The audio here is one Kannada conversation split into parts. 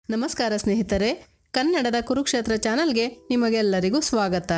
ನಮಸ್ಕಾರ ಸ್ನೇಹಿತರೆ ಕನ್ನಡದ ಕುರುಕ್ಷೇತ್ರ ಚಾನಲ್ಗೆ ನಿಮಗೆಲ್ಲರಿಗೂ ಸ್ವಾಗತ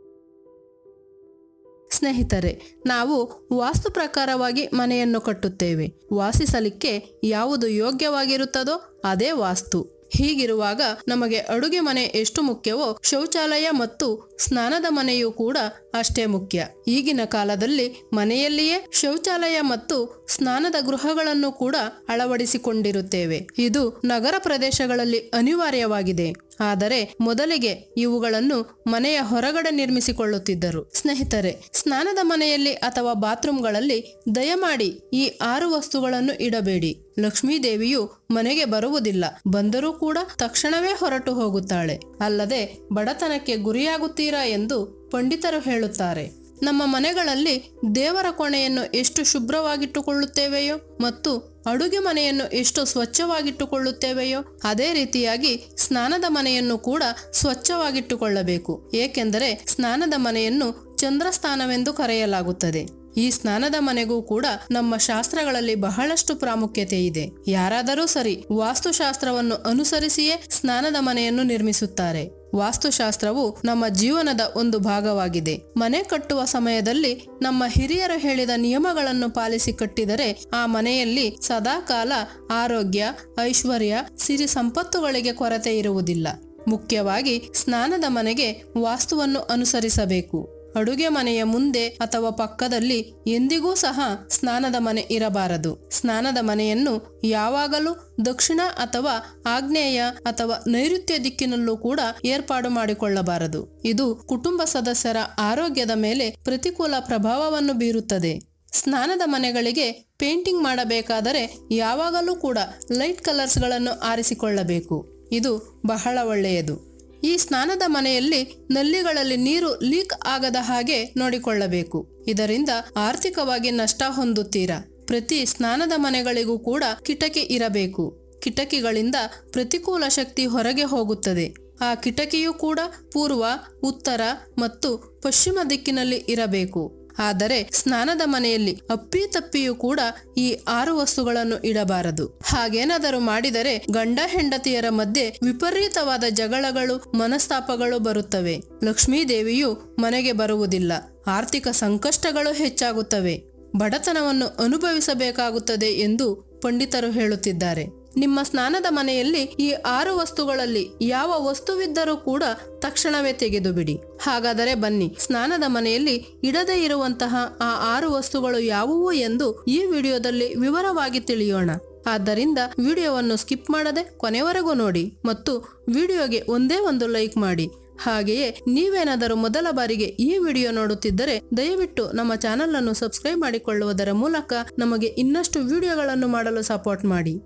ಸ್ನೇಹಿತರೆ ನಾವು ವಾಸ್ತು ಪ್ರಕಾರವಾಗಿ ಮನೆಯನ್ನು ಕಟ್ಟುತ್ತೇವೆ ವಾಸಿಸಲಿಕ್ಕೆ ಯಾವುದು ಯೋಗ್ಯವಾಗಿರುತ್ತದೋ ಅದೇ ವಾಸ್ತು ಹೀಗಿರುವಾಗ ನಮಗೆ ಅಡುಗೆ ಮನೆ ಎಷ್ಟು ಮುಖ್ಯವೋ ಶೌಚಾಲಯ ಮತ್ತು ಸ್ನಾನದ ಮನೆಯೂ ಕೂಡ ಅಷ್ಟೇ ಮುಖ್ಯ ಈಗಿನ ಕಾಲದಲ್ಲಿ ಮನೆಯಲ್ಲಿಯೇ ಶೌಚಾಲಯ ಮತ್ತು ಸ್ನಾನದ ಗೃಹಗಳನ್ನು ಕೂಡ ಅಳವಡಿಸಿಕೊಂಡಿರುತ್ತೇವೆ ಇದು ನಗರ ಪ್ರದೇಶಗಳಲ್ಲಿ ಅನಿವಾರ್ಯವಾಗಿದೆ ಆದರೆ ಮೊದಲಿಗೆ ಇವುಗಳನ್ನು ಮನೆಯ ಹೊರಗಡೆ ನಿರ್ಮಿಸಿಕೊಳ್ಳುತ್ತಿದ್ದರು ಸ್ನೇಹಿತರೆ ಸ್ನಾನದ ಮನೆಯಲ್ಲಿ ಅಥವಾ ಬಾತ್ರೂಮ್ಗಳಲ್ಲಿ ದಯಮಾಡಿ ಈ ಆರು ವಸ್ತುಗಳನ್ನು ಇಡಬೇಡಿ ಲಕ್ಷ್ಮೀದೇವಿಯು ಮನೆಗೆ ಬರುವುದಿಲ್ಲ ಬಂದರೂ ಕೂಡ ತಕ್ಷಣವೇ ಹೊರಟು ಹೋಗುತ್ತಾಳೆ ಅಲ್ಲದೆ ಬಡತನಕ್ಕೆ ಗುರಿಯಾಗುತ್ತೀರಾ ಎಂದು ಪಂಡಿತರು ಹೇಳುತ್ತಾರೆ ನಮ್ಮ ಮನೆಗಳಲ್ಲಿ ದೇವರ ಕೋಣೆಯನ್ನು ಎಷ್ಟು ಶುಭ್ರವಾಗಿಟ್ಟುಕೊಳ್ಳುತ್ತೇವೆಯೋ ಮತ್ತು ಅಡುಗೆ ಮನೆಯನ್ನು ಎಷ್ಟು ಸ್ವಚ್ಛವಾಗಿಟ್ಟುಕೊಳ್ಳುತ್ತೇವೆಯೋ ಅದೇ ರೀತಿಯಾಗಿ ಸ್ನಾನದ ಮನೆಯನ್ನು ಕೂಡ ಸ್ವಚ್ಛವಾಗಿಟ್ಟುಕೊಳ್ಳಬೇಕು ಏಕೆಂದರೆ ಸ್ನಾನದ ಮನೆಯನ್ನು ಚಂದ್ರಸ್ಥಾನವೆಂದು ಕರೆಯಲಾಗುತ್ತದೆ ಈ ಸ್ನಾನದ ಮನೆಗೂ ಕೂಡ ನಮ್ಮ ಶಾಸ್ತ್ರಗಳಲ್ಲಿ ಬಹಳಷ್ಟು ಪ್ರಾಮುಖ್ಯತೆ ಇದೆ ಯಾರಾದರೂ ಸರಿ ವಾಸ್ತುಶಾಸ್ತ್ರವನ್ನು ಅನುಸರಿಸಿಯೇ ಸ್ನಾನದ ಮನೆಯನ್ನು ನಿರ್ಮಿಸುತ್ತಾರೆ ವಾಸ್ತುಶಾಸ್ತ್ರವು ನಮ್ಮ ಜೀವನದ ಒಂದು ಭಾಗವಾಗಿದೆ ಮನೆ ಕಟ್ಟುವ ಸಮಯದಲ್ಲಿ ನಮ್ಮ ಹಿರಿಯರು ಹೇಳಿದ ನಿಯಮಗಳನ್ನು ಪಾಲಿಸಿ ಕಟ್ಟಿದರೆ ಆ ಮನೆಯಲ್ಲಿ ಸದಾಕಾಲ ಆರೋಗ್ಯ ಐಶ್ವರ್ಯ ಸಿರಿ ಸಂಪತ್ತುಗಳಿಗೆ ಕೊರತೆ ಇರುವುದಿಲ್ಲ ಮುಖ್ಯವಾಗಿ ಸ್ನಾನದ ಮನೆಗೆ ವಾಸ್ತುವನ್ನು ಅನುಸರಿಸಬೇಕು ಅಡುಗೆ ಮನೆಯ ಮುಂದೆ ಅಥವಾ ಪಕ್ಕದಲ್ಲಿ ಎಂದಿಗೂ ಸಹ ಸ್ನಾನದ ಮನೆ ಇರಬಾರದು ಸ್ನಾನದ ಮನೆಯನ್ನು ಯಾವಾಗಲೂ ದಕ್ಷಿಣ ಅಥವಾ ಆಗ್ನೇಯ ಅಥವಾ ನೈಋತ್ಯ ದಿಕ್ಕಿನಲ್ಲೂ ಕೂಡ ಏರ್ಪಾಡು ಮಾಡಿಕೊಳ್ಳಬಾರದು ಇದು ಕುಟುಂಬ ಸದಸ್ಯರ ಆರೋಗ್ಯದ ಮೇಲೆ ಪ್ರತಿಕೂಲ ಪ್ರಭಾವವನ್ನು ಬೀರುತ್ತದೆ ಸ್ನಾನದ ಮನೆಗಳಿಗೆ ಪೇಂಟಿಂಗ್ ಮಾಡಬೇಕಾದರೆ ಯಾವಾಗಲೂ ಕೂಡ ಲೈಟ್ ಕಲರ್ಸ್ಗಳನ್ನು ಆರಿಸಿಕೊಳ್ಳಬೇಕು ಇದು ಬಹಳ ಒಳ್ಳೆಯದು ಈ ಸ್ನಾನದ ಮನೆಯಲ್ಲಿ ನಲ್ಲಿಗಳಲ್ಲಿ ನೀರು ಲೀಕ್ ಆಗದ ಹಾಗೆ ನೋಡಿಕೊಳ್ಳಬೇಕು ಇದರಿಂದ ಆರ್ಥಿಕವಾಗಿ ನಷ್ಟ ಹೊಂದುತ್ತೀರಾ ಪ್ರತಿ ಸ್ನಾನದ ಮನೆಗಳಿಗೂ ಕೂಡ ಕಿಟಕಿ ಇರಬೇಕು ಕಿಟಕಿಗಳಿಂದ ಪ್ರತಿಕೂಲ ಶಕ್ತಿ ಹೊರಗೆ ಹೋಗುತ್ತದೆ ಆ ಕಿಟಕಿಯೂ ಕೂಡ ಪೂರ್ವ ಉತ್ತರ ಮತ್ತು ಪಶ್ಚಿಮ ದಿಕ್ಕಿನಲ್ಲಿ ಇರಬೇಕು ಆದರೆ ಸ್ನಾನದ ಮನೆಯಲ್ಲಿ ಅಪ್ಪಿತಪ್ಪಿಯೂ ಕೂಡ ಈ ಆರು ವಸ್ತುಗಳನ್ನು ಇಡಬಾರದು ಹಾಗೇನಾದರೂ ಮಾಡಿದರೆ ಗಂಡ ಹೆಂಡತಿಯರ ಮಧ್ಯೆ ವಿಪರೀತವಾದ ಜಗಳಗಳು ಮನಸ್ತಾಪಗಳು ಬರುತ್ತವೆ ಲಕ್ಷ್ಮೀದೇವಿಯು ಮನೆಗೆ ಬರುವುದಿಲ್ಲ ಆರ್ಥಿಕ ಸಂಕಷ್ಟಗಳು ಹೆಚ್ಚಾಗುತ್ತವೆ ಬಡತನವನ್ನು ಅನುಭವಿಸಬೇಕಾಗುತ್ತದೆ ಎಂದು ಪಂಡಿತರು ಹೇಳುತ್ತಿದ್ದಾರೆ ನಿಮ್ಮ ಸ್ನಾನದ ಮನೆಯಲ್ಲಿ ಈ ಆರು ವಸ್ತುಗಳಲ್ಲಿ ಯಾವ ವಸ್ತುವಿದ್ದರೂ ಕೂಡ ತಕ್ಷಣವೇ ತೆಗೆದು ಬಿಡಿ ಹಾಗಾದರೆ ಬನ್ನಿ ಸ್ನಾನದ ಮನೆಯಲ್ಲಿ ಇಡದೇ ಇರುವಂತಹ ಆ ಆರು ವಸ್ತುಗಳು ಯಾವುವು ಎಂದು ಈ ವಿಡಿಯೋದಲ್ಲಿ ವಿವರವಾಗಿ ತಿಳಿಯೋಣ ಆದ್ದರಿಂದ ವಿಡಿಯೋವನ್ನು ಸ್ಕಿಪ್ ಮಾಡದೆ ಕೊನೆವರೆಗೂ ನೋಡಿ ಮತ್ತು ವಿಡಿಯೋಗೆ ಒಂದೇ ಒಂದು ಲೈಕ್ ಮಾಡಿ ಹಾಗೆಯೇ ನೀವೇನಾದರೂ ಮೊದಲ ಬಾರಿಗೆ ಈ ವಿಡಿಯೋ ನೋಡುತ್ತಿದ್ದರೆ ದಯವಿಟ್ಟು ನಮ್ಮ ಚಾನಲ್ ಅನ್ನು ಸಬ್ಸ್ಕ್ರೈಬ್ ಮಾಡಿಕೊಳ್ಳುವುದರ ಮೂಲಕ ನಮಗೆ ಇನ್ನಷ್ಟು ವಿಡಿಯೋಗಳನ್ನು ಮಾಡಲು ಸಪೋರ್ಟ್ ಮಾಡಿ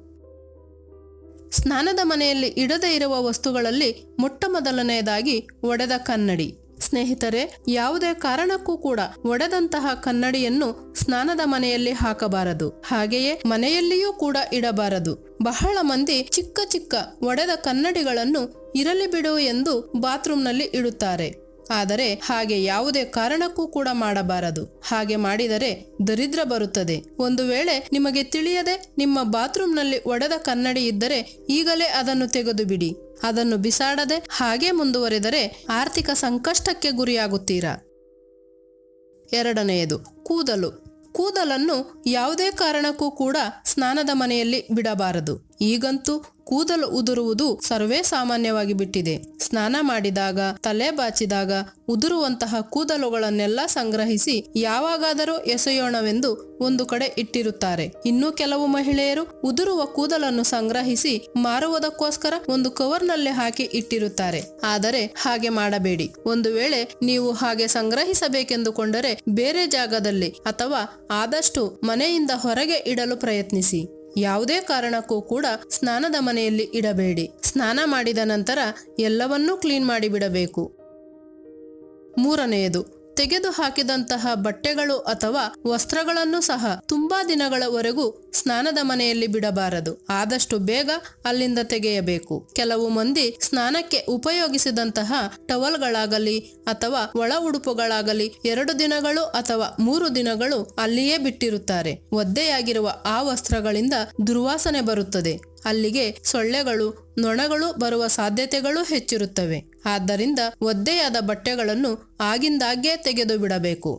ಸ್ನಾನದ ಮನೆಯಲ್ಲಿ ಇಡದೇ ಇರುವ ವಸ್ತುಗಳಲ್ಲಿ ಮೊಟ್ಟ ಮೊದಲನೆಯದಾಗಿ ಒಡೆದ ಕನ್ನಡಿ ಸ್ನೇಹಿತರೆ ಯಾವುದೇ ಕಾರಣಕ್ಕೂ ಕೂಡ ಒಡೆದಂತಹ ಕನ್ನಡಿಯನ್ನು ಸ್ನಾನದ ಮನೆಯಲ್ಲಿ ಹಾಕಬಾರದು ಹಾಗೆಯೇ ಮನೆಯಲ್ಲಿಯೂ ಕೂಡ ಇಡಬಾರದು ಬಹಳ ಮಂದಿ ಚಿಕ್ಕ ಚಿಕ್ಕ ಒಡೆದ ಕನ್ನಡಿಗಳನ್ನು ಇರಲಿ ಬಿಡು ಎಂದು ಬಾತ್ರೂಮ್ನಲ್ಲಿ ಇಡುತ್ತಾರೆ ಆದರೆ ಹಾಗೆ ಯಾವುದೇ ಕಾರಣಕ್ಕೂ ಕೂಡ ಮಾಡಬಾರದು ಹಾಗೆ ಮಾಡಿದರೆ ದರಿದ್ರ ಬರುತ್ತದೆ ಒಂದು ವೇಳೆ ನಿಮಗೆ ತಿಳಿಯದೆ ನಿಮ್ಮ ಬಾತ್ರೂಮ್ನಲ್ಲಿ ಒಡೆದ ಕನ್ನಡಿ ಇದ್ದರೆ ಈಗಲೇ ಅದನ್ನು ತೆಗೆದು ಬಿಡಿ ಅದನ್ನು ಬಿಸಾಡದೆ ಹಾಗೆ ಮುಂದುವರೆದರೆ ಆರ್ಥಿಕ ಸಂಕಷ್ಟಕ್ಕೆ ಗುರಿಯಾಗುತ್ತೀರಾ ಎರಡನೆಯದು ಕೂದಲು ಕೂದಲನ್ನು ಯಾವುದೇ ಕಾರಣಕ್ಕೂ ಕೂಡ ಸ್ನಾನದ ಮನೆಯಲ್ಲಿ ಬಿಡಬಾರದು ಈಗಂತೂ ಕೂದಲು ಉದುರುವುದು ಸರ್ವೇ ಸಾಮಾನ್ಯವಾಗಿ ಬಿಟ್ಟಿದೆ ಸ್ನಾನ ಮಾಡಿದಾಗ ತಲೆ ಬಾಚಿದಾಗ ಉದುರುವಂತಹ ಕೂದಲುಗಳನ್ನೆಲ್ಲ ಸಂಗ್ರಹಿಸಿ ಯಾವಾಗಾದರೂ ಎಸೆಯೋಣವೆಂದು ಒಂದು ಕಡೆ ಇಟ್ಟಿರುತ್ತಾರೆ ಇನ್ನು ಕೆಲವು ಮಹಿಳೆಯರು ಉದುರುವ ಕೂದಲನ್ನು ಸಂಗ್ರಹಿಸಿ ಮಾರುವುದಕ್ಕೋಸ್ಕರ ಒಂದು ಕವರ್ನಲ್ಲಿ ಹಾಕಿ ಇಟ್ಟಿರುತ್ತಾರೆ ಆದರೆ ಹಾಗೆ ಮಾಡಬೇಡಿ ಒಂದು ವೇಳೆ ನೀವು ಹಾಗೆ ಸಂಗ್ರಹಿಸಬೇಕೆಂದುಕೊಂಡರೆ ಬೇರೆ ಜಾಗದಲ್ಲಿ ಅಥವಾ ಆದಷ್ಟು ಮನೆಯಿಂದ ಹೊರಗೆ ಇಡಲು ಪ್ರಯತ್ನಿಸಿ ಯಾವುದೇ ಕಾರಣಕ್ಕೂ ಕೂಡ ಸ್ನಾನದ ಮನೆಯಲ್ಲಿ ಇಡಬೇಡಿ ಸ್ನಾನ ಮಾಡಿದ ನಂತರ ಎಲ್ಲವನ್ನೂ ಕ್ಲೀನ್ ಮಾಡಿಬಿಡಬೇಕು ಮೂರನೆಯದು ತೆಗೆದು ಹಾಕಿದಂತಹ ಬಟ್ಟೆಗಳು ಅಥವಾ ವಸ್ತ್ರಗಳನ್ನು ಸಹ ತುಂಬಾ ದಿನಗಳವರೆಗೂ ಸ್ನಾನದ ಮನೆಯಲ್ಲಿ ಬಿಡಬಾರದು ಆದಷ್ಟು ಬೇಗ ಅಲ್ಲಿಂದ ತೆಗೆಯಬೇಕು ಕೆಲವು ಮಂದಿ ಸ್ನಾನಕ್ಕೆ ಉಪಯೋಗಿಸಿದಂತಹ ಟವಲ್ಗಳಾಗಲಿ ಅಥವಾ ಒಳ ಉಡುಪುಗಳಾಗಲಿ ಎರಡು ದಿನಗಳು ಅಥವಾ ಮೂರು ದಿನಗಳು ಅಲ್ಲಿಯೇ ಬಿಟ್ಟಿರುತ್ತಾರೆ ಒದ್ದೆಯಾಗಿರುವ ಆ ವಸ್ತ್ರಗಳಿಂದ ದುರ್ವಾಸನೆ ಬರುತ್ತದೆ ಅಲ್ಲಿಗೆ ಸೊಳ್ಳೆಗಳು ನೊಣಗಳು ಬರುವ ಸಾಧ್ಯತೆಗಳು ಹೆಚ್ಚಿರುತ್ತವೆ ಆದ್ದರಿಂದ ಒದ್ದೆಯಾದ ಬಟ್ಟೆಗಳನ್ನು ಆಗಿಂದಾಗ್ಗೆ ತೆಗೆದು ಬಿಡಬೇಕು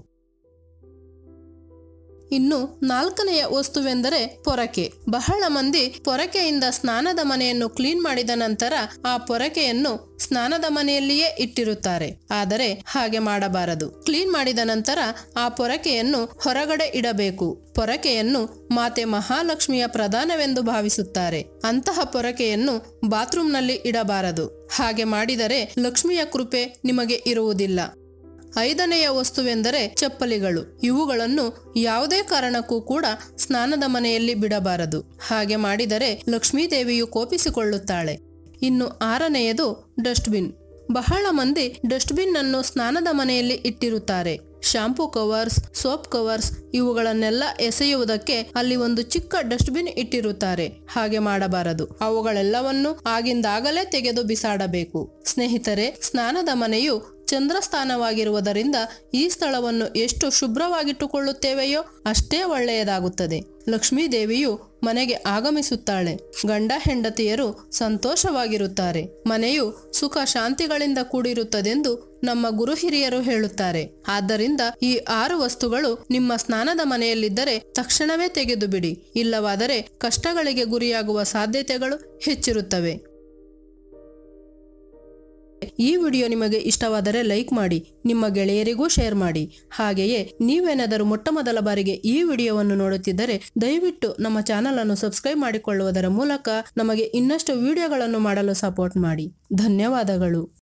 ಇನ್ನು ನಾಲ್ಕನೆಯ ವಸ್ತುವೆಂದರೆ ಪೊರಕೆ ಬಹಳ ಮಂದಿ ಪೊರಕೆಯಿಂದ ಸ್ನಾನದ ಮನೆಯನ್ನು ಕ್ಲೀನ್ ಮಾಡಿದ ನಂತರ ಆ ಪೊರಕೆಯನ್ನು ಸ್ನಾನದ ಮನೆಯಲ್ಲಿಯೇ ಇಟ್ಟಿರುತ್ತಾರೆ ಆದರೆ ಹಾಗೆ ಮಾಡಬಾರದು ಕ್ಲೀನ್ ಮಾಡಿದ ನಂತರ ಆ ಪೊರಕೆಯನ್ನು ಹೊರಗಡೆ ಇಡಬೇಕು ಪೊರಕೆಯನ್ನು ಮಾತೆ ಮಹಾಲಕ್ಷ್ಮಿಯ ಪ್ರಧಾನವೆಂದು ಭಾವಿಸುತ್ತಾರೆ ಅಂತಹ ಪೊರಕೆಯನ್ನು ಬಾತ್ರೂಮ್ನಲ್ಲಿ ಇಡಬಾರದು ಹಾಗೆ ಮಾಡಿದರೆ ಲಕ್ಷ್ಮಿಯ ಕೃಪೆ ನಿಮಗೆ ಇರುವುದಿಲ್ಲ ಐದನೆಯ ವಸ್ತುವೆಂದರೆ ಚಪ್ಪಲಿಗಳು ಇವುಗಳನ್ನು ಯಾವುದೇ ಕಾರಣಕ್ಕೂ ಕೂಡ ಸ್ನಾನದ ಮನೆಯಲ್ಲಿ ಬಿಡಬಾರದು ಹಾಗೆ ಮಾಡಿದರೆ ಲಕ್ಷ್ಮೀದೇವಿಯು ಕೋಪಿಸಿಕೊಳ್ಳುತ್ತಾಳೆ ಇನ್ನು ಆರನೆಯದು ಡಸ್ಟ್ಬಿನ್ ಬಹಳ ಮಂದಿ ಡಸ್ಟ್ಬಿನ್ ಅನ್ನು ಸ್ನಾನದ ಮನೆಯಲ್ಲಿ ಇಟ್ಟಿರುತ್ತಾರೆ ಶಾಂಪೂ ಕವರ್ಸ್ ಸೋಪ್ ಕವರ್ಸ್ ಇವುಗಳನ್ನೆಲ್ಲ ಎಸೆಯುವುದಕ್ಕೆ ಅಲ್ಲಿ ಒಂದು ಚಿಕ್ಕ ಡಸ್ಟ್ಬಿನ್ ಇಟ್ಟಿರುತ್ತಾರೆ ಹಾಗೆ ಮಾಡಬಾರದು ಅವುಗಳೆಲ್ಲವನ್ನು ಆಗಿಂದಾಗಲೇ ತೆಗೆದು ಬಿಸಾಡಬೇಕು ಸ್ನೇಹಿತರೆ ಸ್ನಾನದ ಮನೆಯು ಚಂದ್ರಸ್ಥಾನವಾಗಿರುವುದರಿಂದ ಈ ಸ್ಥಳವನ್ನು ಎಷ್ಟು ಶುಭ್ರವಾಗಿಟ್ಟುಕೊಳ್ಳುತ್ತೇವೆಯೋ ಅಷ್ಟೇ ಒಳ್ಳೆಯದಾಗುತ್ತದೆ ಲಕ್ಷ್ಮೀ ದೇವಿಯು ಮನೆಗೆ ಆಗಮಿಸುತ್ತಾಳೆ ಗಂಡ ಹೆಂಡತಿಯರು ಸಂತೋಷವಾಗಿರುತ್ತಾರೆ ಮನೆಯು ಸುಖ ಶಾಂತಿಗಳಿಂದ ಕೂಡಿರುತ್ತದೆಂದು ನಮ್ಮ ಗುರು ಹಿರಿಯರು ಹೇಳುತ್ತಾರೆ ಆದ್ದರಿಂದ ಈ ಆರು ವಸ್ತುಗಳು ನಿಮ್ಮ ಸ್ನಾನದ ಮನೆಯಲ್ಲಿದ್ದರೆ ತಕ್ಷಣವೇ ತೆಗೆದು ಬಿಡಿ ಇಲ್ಲವಾದರೆ ಕಷ್ಟಗಳಿಗೆ ಗುರಿಯಾಗುವ ಸಾಧ್ಯತೆಗಳು ಹೆಚ್ಚಿರುತ್ತವೆ ಈ ವಿಡಿಯೋ ನಿಮಗೆ ಇಷ್ಟವಾದರೆ ಲೈಕ್ ಮಾಡಿ ನಿಮ್ಮ ಗೆಳೆಯರಿಗೂ ಶೇರ್ ಮಾಡಿ ಹಾಗೆಯೇ ನೀವೇನಾದರೂ ಮೊಟ್ಟ ಮೊದಲ ಬಾರಿಗೆ ಈ ವಿಡಿಯೋವನ್ನು ನೋಡುತ್ತಿದ್ದರೆ ದಯವಿಟ್ಟು ನಮ್ಮ ಚಾನಲ್ ಅನ್ನು ಸಬ್ಸ್ಕ್ರೈಬ್ ಮಾಡಿಕೊಳ್ಳುವುದರ ಮೂಲಕ ನಮಗೆ ಇನ್ನಷ್ಟು ವಿಡಿಯೋಗಳನ್ನು ಮಾಡಲು ಸಪೋರ್ಟ್ ಮಾಡಿ ಧನ್ಯವಾದಗಳು